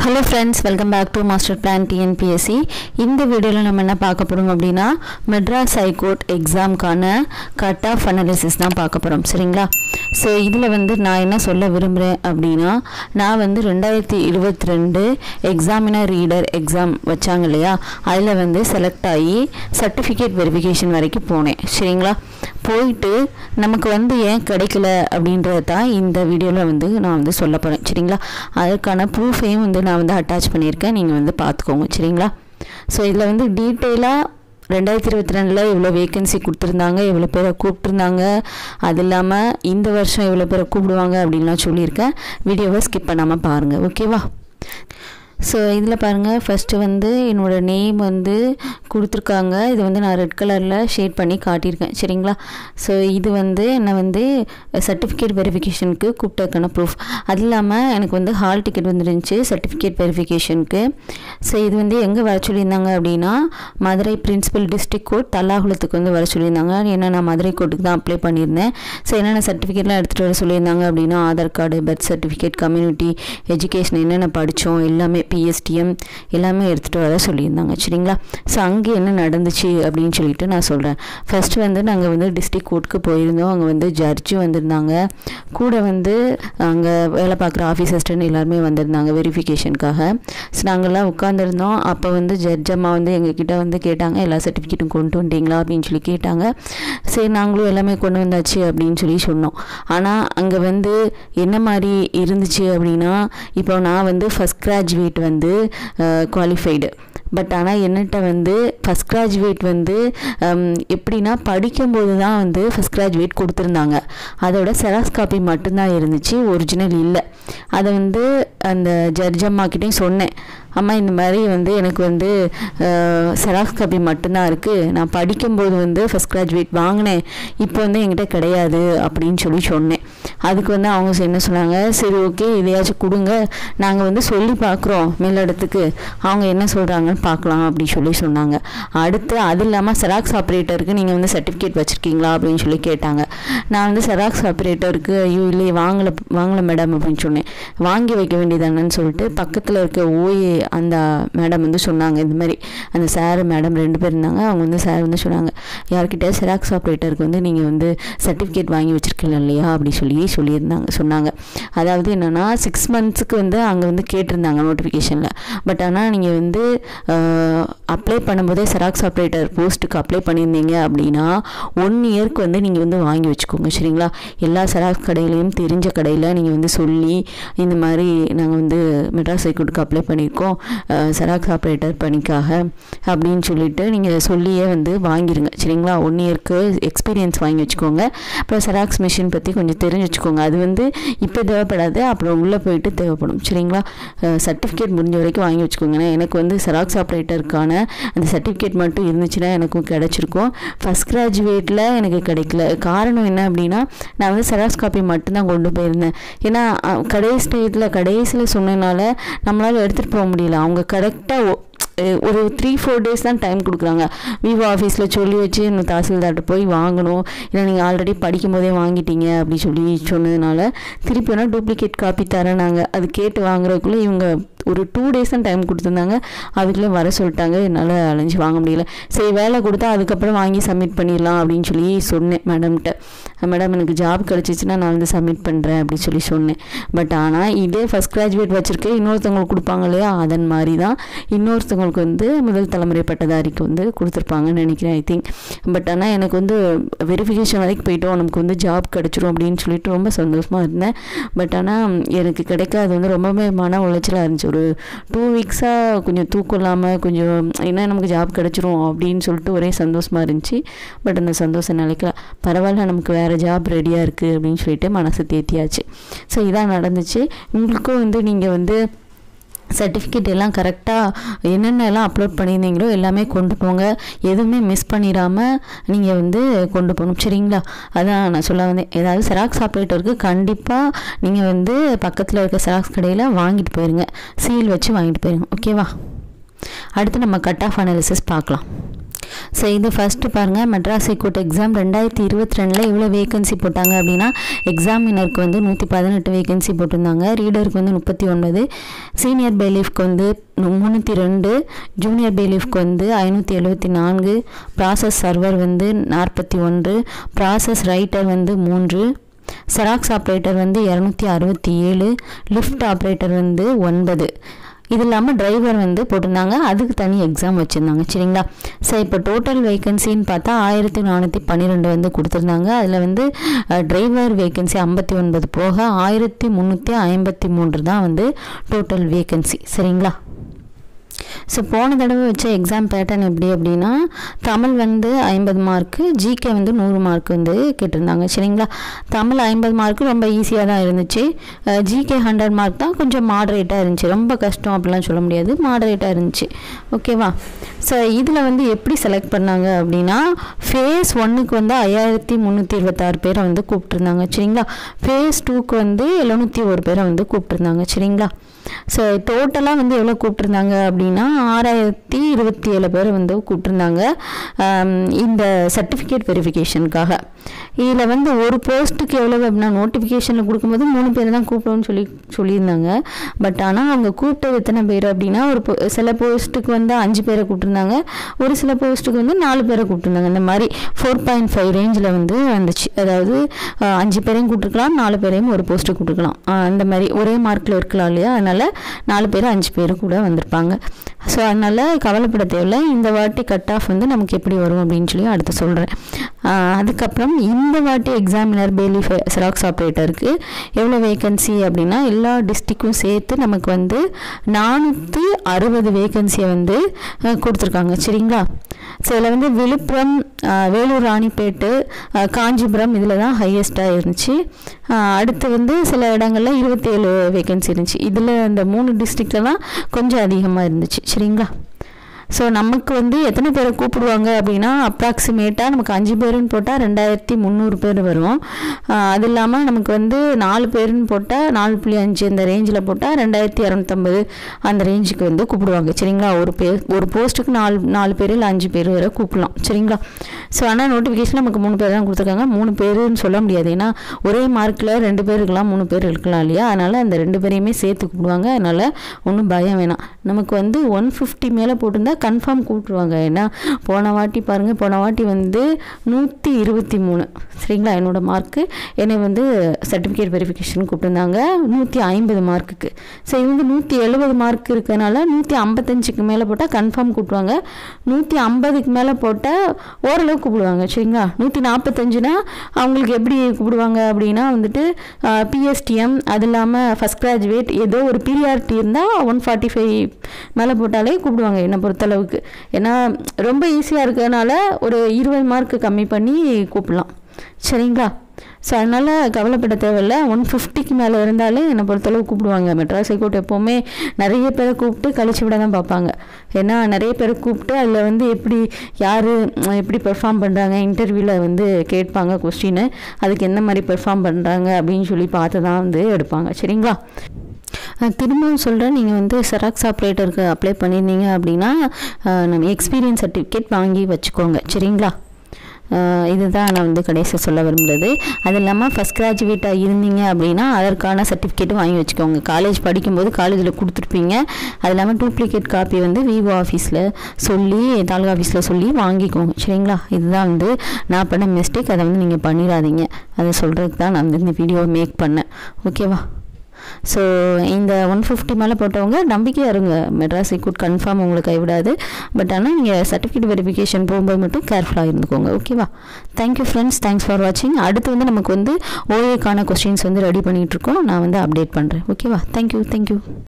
hello friends welcome back to master plan TNPSC இந்த வீடியோவில் நம்ம என்ன பார்க்க போகிறோம் அப்படின்னா மெட்ராஸ் ஹைகோர்ட் எக்ஸாம்க்கான கட் ஆஃப் அனாலிசிஸ் தான் பார்க்க போகிறோம் சரிங்களா ஸோ இதில் வந்து நான் என்ன சொல்ல விரும்புகிறேன் அப்படின்னா நான் வந்து ரெண்டாயிரத்தி இருபத்தி ரெண்டு எக்ஸாமினர் ரீடர் எக்ஸாம் வச்சாங்க இல்லையா அதில் வந்து செலக்ட் ஆகி சர்டிஃபிகேட் வெரிஃபிகேஷன் வரைக்கும் போனேன் சரிங்களா போயிட்டு நமக்கு வந்து ஏன் கிடைக்கல அப்படின்றது தான் இந்த வீடியோவில் வந்து நான் வந்து சொல்ல போகிறேன் சரிங்களா அதுக்கான ப்ரூஃபையும் வந்து நான் வந்து அட்டாச் பண்ணியிருக்கேன் நீங்கள் வந்து பார்த்துக்கோங்க சரிங்களா ஸோ இதில் வந்து டீட்டெயிலாக ரெண்டாயிரத்தி இருபத்தி ரெண்டில் இவ்வளோ வேகன்சி கொடுத்துருந்தாங்க இவ்வளோ பேரை கூப்பிட்ருந்தாங்க அது இல்லாமல் இந்த வருஷம் இவ்வளோ பேரை கூப்பிடுவாங்க அப்படின்லாம் சொல்லியிருக்கேன் வீடியோவை ஸ்கிப் பண்ணாமல் பாருங்கள் ஓகேவா ஸோ இதில் பாருங்கள் ஃபஸ்ட்டு வந்து என்னோடய நேம் வந்து கொடுத்துருக்காங்க இது வந்து நான் ரெட் கலரில் ஷேட் பண்ணி காட்டியிருக்கேன் சரிங்களா ஸோ இது வந்து என்னை வந்து சர்டிஃபிகேட் வெரிஃபிகேஷனுக்கு கூப்பிட்டதுக்கான ப்ரூஃப் அது இல்லாமல் எனக்கு வந்து ஹால் டிக்கெட் வந்துருந்துச்சு சர்டிஃபிகேட் வெரிஃபிகேஷனுக்கு ஸோ இது வந்து எங்கே வர சொல்லியிருந்தாங்க அப்படின்னா மதுரை பிரின்சிபல் டிஸ்ட்ரிக்ட் கோர்ட் தல்லாகுளத்துக்கு வந்து வர சொல்லியிருந்தாங்க ஏன்னா நான் மதுரை கோர்ட்டுக்கு தான் அப்ளை பண்ணியிருந்தேன் ஸோ என்னென்ன சர்டிஃபிகேட்லாம் எடுத்துகிட்டு வர சொல்லியிருந்தாங்க அப்படின்னா Aadhaar card birth certificate community education என்னென்ன படித்தோம் எல்லாமே பிஎஸ்டிஎம் எல்லாமே எடுத்துகிட்டு வர சொல்லியிருந்தாங்க சரிங்களா ஸோ அங்கே என்ன நடந்துச்சு அப்படின்னு சொல்லிட்டு நான் சொல்கிறேன் ஃபஸ்ட்டு வந்து நாங்கள் வந்து டிஸ்ட்ரிக் கோர்ட்டுக்கு போயிருந்தோம் அங்கே வந்து ஜட்ஜு வந்திருந்தாங்க கூட வந்து அங்கே வேலை பார்க்குற ஆஃபீஸ் அசிஸ்டன்ட் எல்லாருமே வந்திருந்தாங்க வெரிஃபிகேஷனுக்காக ஸோ நாங்கள்லாம் உட்காந்துருந்தோம் அப்போ வந்து ஜட்ஜ் அம்மா வந்து எங்ககிட்ட வந்து கேட்டாங்க எல்லா சர்டிஃபிகேட்டும் கொண்டு வந்துட்டீங்களா அப்படின்னு சொல்லி கேட்டாங்க சரி நாங்களும் எல்லாமே கொண்டு வந்தாச்சு அப்படின்னு சொல்லி சொன்னோம் ஆனால் அங்கே வந்து என்ன மாதிரி இருந்துச்சு அப்படின்னா இப்போ நான் வந்து ஃபஸ்ட் கிராஜுவேட் வந்து குவாலிஃபைடு பட் ஆனால் என்னட்ட வந்து ஃபஸ்ட் கிராஜுவேட் வந்து எப்படின்னா படிக்கும்போது தான் வந்து ஃபஸ்ட் கிராஜுவேட் கொடுத்துருந்தாங்க அதோட செராக்ஸ் காப்பி மட்டும்தான் இருந்துச்சு ஒரிஜினல் இல்லை அதை வந்து அந்த ஜட்ஜ் அம்மாக்கிட்டையும் சொன்னேன் அம்மா இந்த மாதிரி வந்து எனக்கு வந்து செராக்ஸ் காப்பி மட்டும்தான் இருக்குது நான் படிக்கும்போது வந்து ஃபஸ்ட் கிராஜுவேட் வாங்கினேன் இப்போ வந்து என்கிட்ட கிடையாது அப்படின்னு சொல்லி சொன்னேன் அதுக்கு வந்து அவங்க என்ன சொன்னாங்க சரி ஓகே இதையாச்சும் கொடுங்க நாங்கள் வந்து சொல்லி பார்க்குறோம் மேலிடத்துக்கு அவங்க என்ன சொல்கிறாங்கன்னு பார்க்கலாம் அப்படின்னு சொல்லி சொன்னாங்க அடுத்து அது இல்லாமல் செராக்ஸ் ஆப்ரேட்டருக்கு நீங்கள் வந்து சர்டிஃபிகேட் வச்சுருக்கீங்களா அப்படின்னு சொல்லி கேட்டாங்க நான் வந்து செராக்ஸ் ஆப்ரேட்டருக்கு ஐயோ இல்லையே வாங்கலை வாங்கலை மேடம் அப்படின்னு சொன்னேன் வாங்கி வைக்க வேண்டியதானன்னு சொல்லிட்டு பக்கத்தில் இருக்க ஓஏ அந்த மேடம் வந்து சொன்னாங்க இந்த மாதிரி அந்த சார் மேடம் ரெண்டு பேர் இருந்தாங்க அவங்க வந்து சார் வந்து சொன்னாங்க யார்கிட்ட செராக்ஸ் ஆப்ரேட்டருக்கு வந்து நீங்கள் வந்து சர்டிஃபிகேட் வாங்கி வச்சுருக்கீங்க இல்லையா அப்படி சொல்லி சொல்லியிருந்தாங்க சொன்னாங்க அதாவது என்னென்னா சிக்ஸ் மந்த்ஸுக்கு வந்து அங்கே வந்து கேட்டிருந்தாங்க நோட்டிஃபிகேஷனில் பட் ஆனால் நீங்கள் வந்து அப்ளை பண்ணும்போதே செராக்ஸ் ஆப்ரேட்டர் போஸ்ட்டுக்கு அப்ளை பண்ணியிருந்தீங்க அப்படின்னா ஒன் இயர்க்கு வந்து நீங்கள் வந்து வாங்கி வச்சுக்கோங்க சரிங்களா எல்லா செராக்ஸ் கடையிலையும் தெரிஞ்ச கடையில் நீங்கள் வந்து சொல்லி இந்த மாதிரி நாங்கள் வந்து மெட்ராஸ் ஹைகோர்ட்டுக்கு அப்ளை பண்ணியிருக்கோம் செராக்ஸ் ஆப்ரேட்டர் பணிக்காக அப்படின்னு சொல்லிட்டு நீங்கள் சொல்லியே வந்து வாங்கிடுங்க சரிங்களா ஒன் இயர்க்கு எக்ஸ்பீரியன்ஸ் வாங்கி வச்சுக்கோங்க அப்புறம் செராக்ஸ் மிஷின் பற்றி கொஞ்சம் தெரிஞ்சு வச்சுக்கோங்க அது வந்து இப்போ தேவைப்படாது அப்புறம் உள்ளே போயிட்டு தேவைப்படும் சரிங்களா சர்டிஃபிகேட் முடிஞ்ச வரைக்கும் வாங்கி வச்சுக்கோங்க எனக்கு வந்து செராக்ஸ் ஆப்ரேட்டருக்கான அந்த சர்டிஃபிகேட் மட்டும் இருந்துச்சுன்னா எனக்கும் கிடச்சிருக்கும் ஃபஸ்ட் கிராஜுவேட்டில் எனக்கு கிடைக்கல காரணம் என்ன அப்படின்னா நான் வந்து செராக்ஸ் காப்பி மட்டும்தான் கொண்டு போயிருந்தேன் ஏன்னா கடைசி ஸ்டேட்டில் கடைசியில் சொன்னதுனால நம்மளால் எடுத்துகிட்டு போக முடியல அவங்க கரெக்டாக ஒரு த்ரீ ஃபோர் டேஸ் தான் டைம் கொடுக்குறாங்க விவோ ஆஃபீஸில் சொல்லி வச்சு இந்த தாசில்தார்கிட்ட போய் வாங்கணும் இல்லை நீங்கள் ஆல்ரெடி படிக்கும் போதே வாங்கிட்டீங்க அப்படி சொல்லி சொன்னதுனால திருப்பி வேணால் டூப்ளிகேட் காப்பி தரேன் நாங்கள் அது கேட்டு வாங்குறதுக்குள்ளே இவங்க ஒரு டூ டேஸ் தான் டைம் கொடுத்துருந்தாங்க அதுக்குள்ளே வர சொல்லிட்டாங்க என்னால் அலைஞ்சு வாங்க முடியல சரி வேலை கொடுத்தா அதுக்கப்புறம் வாங்கி சப்மிட் பண்ணிடலாம் அப்படின்னு சொல்லி சொன்னேன் மேடம்கிட்ட மேடம் எனக்கு ஜாப் கிடச்சிச்சின்னா நான் வந்து சப்மிட் பண்ணுறேன் அப்படின்னு சொல்லி சொன்னேன் பட் ஆனால் இதே ஃபஸ்ட் கிராஜுவேட் வச்சுருக்கேன் இன்னொருத்தவங்களுக்கு கொடுப்பாங்க இல்லையா அதன் மாதிரி தான் இன்னொருத்தவங்களுக்கு வந்து முதல் தலைமுறை பட்டதாரிக்கு வந்து கொடுத்துருப்பாங்கன்னு நினைக்கிறேன் ஐ திங்க் பட் ஆனால் எனக்கு வந்து வெரிஃபிகேஷன் வரைக்கும் போயிட்டோம் நமக்கு வந்து ஜாப் கிடச்சிரும் அப்படின்னு சொல்லிட்டு ரொம்ப சந்தோஷமாக இருந்தேன் பட் ஆனால் எனக்கு கிடைக்காது வந்து ரொம்பவே மன உளைச்சலாக இருந்துச்சு ஒரு டூ வீக்ஸாக கொஞ்சம் தூக்கம் இல்லாமல் கொஞ்சம் என்ன நமக்கு ஜாப் கிடச்சிரும் அப்படின்னு சொல்லிட்டு ஒரே சந்தோஷமாக இருந்துச்சு பட் அந்த சந்தோஷம் நிலைக்கல பரவாயில்ல நமக்கு வேறு ஜாப் ரெடியாக இருக்குது அப்படின்னு சொல்லிட்டு மனசு தேத்தியாச்சு ஸோ இதான் நடந்துச்சு உங்களுக்கும் வந்து நீங்கள் வந்து சர்டிஃபிகேட் எல்லாம் கரெக்டாக என்னென்னலாம் அப்லோட் பண்ணியிருந்தீங்களோ எல்லாமே கொண்டு போங்க எதுவுமே மிஸ் பண்ணிடாமல் நீங்கள் வந்து கொண்டு போகணும் சரிங்களா அதான் நான் சொல்ல வந்தேன் ஏதாவது செராக்ஸ் ஆப்ரேட்டருக்கு கண்டிப்பாக நீங்கள் வந்து பக்கத்தில் இருக்க செராக்ஸ் கடையில் வாங்கிட்டு போயிருங்க சீல் வச்சு வாங்கிட்டு போயிருங்க ஓகேவா அடுத்து நம்ம கட் ஆஃப் அனாலிசிஸ் பார்க்கலாம் ஸோ இது ஃபஸ்ட்டு பாருங்கள் மெட்ராஸ் ஹைகோர்ட் எக்ஸாம் ரெண்டாயிரத்தி இருபத்தி ரெண்டில் எவ்வளோ வேகன்சி போட்டாங்க அப்படின்னா எக்ஸாமினருக்கு வந்து நூற்றி பதினெட்டு வேகன்சி போட்டிருந்தாங்க ரீடருக்கு வந்து முப்பத்தி ஒன்பது சீனியர் பெய்லீஃப்க்கு வந்து முந்நூற்றி ரெண்டு ஜூனியர் பெய்லீஃப்க்கு வந்து ஐநூற்றி எழுபத்தி நான்கு ப்ராசஸ் சர்வர் வந்து நாற்பத்தி ஒன்று ப்ராசஸ் ரைட்டர் வந்து மூன்று செராக்ஸ் ஆப்ரேட்டர் வந்து இரநூத்தி அறுபத்தி ஏழு லிஃப்ட் ஆப்ரேட்டர் வந்து ஒன்பது இது இல்லாமல் டிரைவர் வந்து போட்டிருந்தாங்க அதுக்கு தனி எக்ஸாம் வச்சுருந்தாங்க சரிங்களா ஸோ இப்போ டோட்டல் வேகன்சின்னு பார்த்தா ஆயிரத்தி நானூற்றி பன்னிரெண்டு வந்து கொடுத்துருந்தாங்க அதில் வந்து டிரைவர் வேகன்சி ஐம்பத்தி ஒன்பது போக ஆயிரத்தி முந்நூற்றி ஐம்பத்தி மூன்று தான் வந்து டோட்டல் வேகன்சி சரிங்களா ஸோ போன தடவை வச்ச எக்ஸாம் பேட்டர்ன் எப்படி அப்படின்னா தமிழ் வந்து ஐம்பது மார்க்கு ஜிகே வந்து நூறு மார்க் வந்து கேட்டிருந்தாங்க சரிங்களா தமிழ் ஐம்பது மார்க்கு ரொம்ப ஈஸியாக தான் இருந்துச்சு ஜிகே ஹண்ட்ரட் மார்க் தான் கொஞ்சம் மாடரேட்டாக இருந்துச்சு ரொம்ப கஷ்டம் அப்படிலாம் சொல்ல முடியாது மாடரேட்டாக இருந்துச்சு ஓகேவா ஸோ இதில் வந்து எப்படி செலக்ட் பண்ணாங்க அப்படின்னா ஃபேஸ் ஒன்றுக்கு வந்து ஐயாயிரத்தி முந்நூற்றி இருபத்தாறு பேரை வந்து கூப்பிட்ருந்தாங்க சரிங்களா ஃபேஸ் டூக்கு வந்து எழுநூற்றி ஒரு பேரை வந்து கூப்பிட்ருந்தாங்க சரிங்களா ஸோ டோட்டலாக வந்து எவ்வளோ கூப்பிட்ருந்தாங்க அப்படின்னா ஆறாயிரத்தி இருபத்தி ஏழு பேர் வந்து கூப்பிட்ருந்தாங்க இந்த சர்டிஃபிகேட் வெரிஃபிகேஷனுக்காக இதில் வந்து ஒரு போஸ்ட்டுக்கு எவ்வளோ அப்படின்னா நோட்டிஃபிகேஷனில் கொடுக்கும்போது மூணு பேர் தான் கூப்பிடுவோம்னு சொல்லி சொல்லியிருந்தாங்க பட் ஆனால் அவங்க கூப்பிட்டது எத்தனை பேர் அப்படின்னா ஒரு சில போஸ்ட்டுக்கு வந்து அஞ்சு பேரை கூப்பிட்ருந்தாங்க ஒரு சில போஸ்ட்டுக்கு வந்து நாலு பேரை கூப்பிட்ருந்தாங்க இந்த மாதிரி ஃபோர் பாயிண்ட் ஃபைவ் ரேஞ்சில் வந்து வந்துச்சு அதாவது அஞ்சு பேரையும் கூப்பிட்டுருக்கலாம் நாலு பேரையும் ஒரு போஸ்ட்டு கூப்பிட்டுருக்கலாம் அந்த மாதிரி ஒரே மார்க்கில் இருக்கலாம் இல்லையா அதனால் நாலு பேர் அஞ்சு பேர் கூட வந்திருப்பாங்க ஸோ அதனால் கவலைப்பட தேவையில்லை இந்த வாட்டி கட் ஆஃப் வந்து நமக்கு எப்படி வரும் அப்படின்னு சொல்லி அடுத்து சொல்கிறேன் அதுக்கப்புறம் இந்த வாட்டி எக்ஸாமினர் பேலி செராக்ஸ் ஆப்ரேட்டருக்கு எவ்வளோ வேகன்சி அப்படின்னா எல்லா டிஸ்ட்ரிக்கும் சேர்த்து நமக்கு வந்து நானூற்றி அறுபது வேகன்சியை வந்து கொடுத்துருக்காங்க சரிங்களா ஸோ இதில் வந்து விழுப்புரம் வேலூர் ராணிப்பேட்டு காஞ்சிபுரம் இதில் தான் ஹையஸ்ட்டாக இருந்துச்சு அடுத்து வந்து சில இடங்களில் இருபத்தேழு வேகன்சி இருந்துச்சு இதில் இந்த மூணு டிஸ்ட்ரிக்டில் தான் கொஞ்சம் அதிகமாக இருந்துச்சு சரிங்களா ஸோ நமக்கு வந்து எத்தனை பேரை கூப்பிடுவாங்க அப்படின்னா அப்ராக்சிமேட்டாக நமக்கு அஞ்சு பேருன்னு போட்டால் ரெண்டாயிரத்தி முந்நூறு பேர் வரும் அது இல்லாமல் நமக்கு வந்து நாலு பேருன்னு போட்டால் நாலு புள்ளி அஞ்சு அந்த ரேஞ்சில் போட்டால் ரெண்டாயிரத்தி இரநூத்தம்பது அந்த ரேஞ்சுக்கு வந்து கூப்பிடுவாங்க சரிங்களா ஒரு பேர் ஒரு போஸ்ட்டுக்கு நாலு நாலு பேர் இல்லை அஞ்சு பேர் வரை கூப்பிடலாம் சரிங்களா ஸோ ஆனால் நோட்டிஃபிகேஷன் நமக்கு மூணு பேர் தான் கொடுத்துருக்காங்க மூணு பேருன்னு சொல்ல முடியாது ஏன்னா ஒரே மார்க்கில் ரெண்டு பேர் இருக்கலாம் மூணு பேர் இருக்கலாம் இல்லையா அதனால் அந்த ரெண்டு பேரையுமே சேர்த்து கூப்பிடுவாங்க அதனால் ஒன்றும் பயம் வேணாம் நமக்கு வந்து ஒன் ஃபிஃப்டி மேலே போட்டிருந்தா கன்ஃபார்ம் கூப்பிட்ருவாங்க ஏன்னா போன வாட்டி பாருங்கள் போன வாட்டி வந்து நூற்றி இருபத்தி மூணு சரிங்களா என்னோடய மார்க்கு என்னை வந்து சர்டிஃபிகேட் வெரிஃபிகேஷன் கூப்பிட்டுருந்தாங்க நூற்றி ஐம்பது மார்க்குக்கு ஸோ இவங்க நூற்றி எழுபது மார்க் இருக்கனால நூற்றி ஐம்பத்தஞ்சுக்கு மேலே போட்டால் கன்ஃபார்ம் கூப்பிடுவாங்க நூற்றி ஐம்பதுக்கு மேலே போட்டால் ஓரளவு கூப்பிடுவாங்க சரிங்களா நூற்றி நாற்பத்தஞ்சுனா அவங்களுக்கு எப்படி கூப்பிடுவாங்க அப்படின்னா வந்துட்டு பிஎஸ்டிஎம் அது இல்லாமல் ஃபஸ்ட் கிராஜுவேட் ஏதோ ஒரு பீரியாரிட்டி இருந்தால் ஒன் ஃபார்ட்டி ஃபைவ் மேலே போட்டாலே கூப்பிடுவாங்க என்னை பொறுத்தளவுக்கு ஏன்னா ரொம்ப ஈஸியாக இருக்கிறதுனால ஒரு இருபது மார்க் கம்மி பண்ணி கூப்பிடலாம் சரிங்களா ஸோ அதனால் கவலைப்பட தேவையில்லை ஒன் ஃபிஃப்டிக்கு மேலே இருந்தாலே என்னை பொறுத்தளவு கூப்பிடுவாங்க மெட்ராஸ் ஹைகோர்ட் எப்போவுமே நிறைய பேரை கூப்பிட்டு கழிச்சு விட தான் பார்ப்பாங்க ஏன்னா நிறைய பேரை கூப்பிட்டு அதில் வந்து எப்படி யார் எப்படி பெர்ஃபார்ம் பண்ணுறாங்க இன்டர்வியூவில் வந்து கேட்பாங்க கொஸ்டின் அதுக்கு என்ன மாதிரி பெர்ஃபார்ம் பண்ணுறாங்க அப்படின்னு சொல்லி பார்த்து தான் வந்து எடுப்பாங்க சரிங்களா திரும்பவும் சொல்கிறேன் நீங்கள் வந்து செராக்ஸ் ஆப்ரேட்டருக்கு அப்ளை பண்ணியிருந்தீங்க அப்படின்னா நம்ம எக்ஸ்பீரியன்ஸ் சர்டிஃபிகேட் வாங்கி வச்சுக்கோங்க சரிங்களா இதுதான் நான் வந்து கடைசியாக சொல்ல விரும்புகிறது அது இல்லாமல் ஃபஸ்ட் கிராஜுவேட்டாக இருந்தீங்க அப்படின்னா அதற்கான சர்டிஃபிகேட்டும் வாங்கி வச்சுக்கோங்க காலேஜ் படிக்கும்போது காலேஜில் கொடுத்துருப்பீங்க அது இல்லாமல் டூப்ளிகேட் காப்பி வந்து விவோ ஆஃபீஸில் சொல்லி தாலுகா ஆஃபீஸில் சொல்லி வாங்கிக்கோங்க சரிங்களா இதுதான் வந்து நான் பண்ண மிஸ்டேக் அதை வந்து நீங்கள் பண்ணிடாதீங்க அதை சொல்கிறதுக்கு தான் நான் வந்து இந்த வீடியோவை மேக் பண்ணேன் ஓகேவா ஸோ இந்த ஒன் ஃபிஃப்டி மேலே போட்டவங்க நம்பிக்கையாக இருங்க மெட்ராஸ் ஹைகோர்ட் கன்ஃபார்ம் உங்களுக்கு கைவிடாது பட் ஆனால் நீங்கள் சர்டிஃபிகேட் வெரிஃபிகேஷன் போகும்போது மட்டும் கேர்ஃபுல்லாக இருந்துக்கோங்க ஓகேவா தேங்க்யூ ஃப்ரெண்ட்ஸ் தேங்க்ஸ் ஃபார் வாட்சிங் அடுத்து வந்து நமக்கு வந்து ஓஏக்கான கொஸ்டின்ஸ் வந்து ரெடி பண்ணிகிட்ருக்கோம் நான் வந்து அப்டேட் பண்ணுறேன் ஓகேவா தேங்க்யூ தேங்க்யூ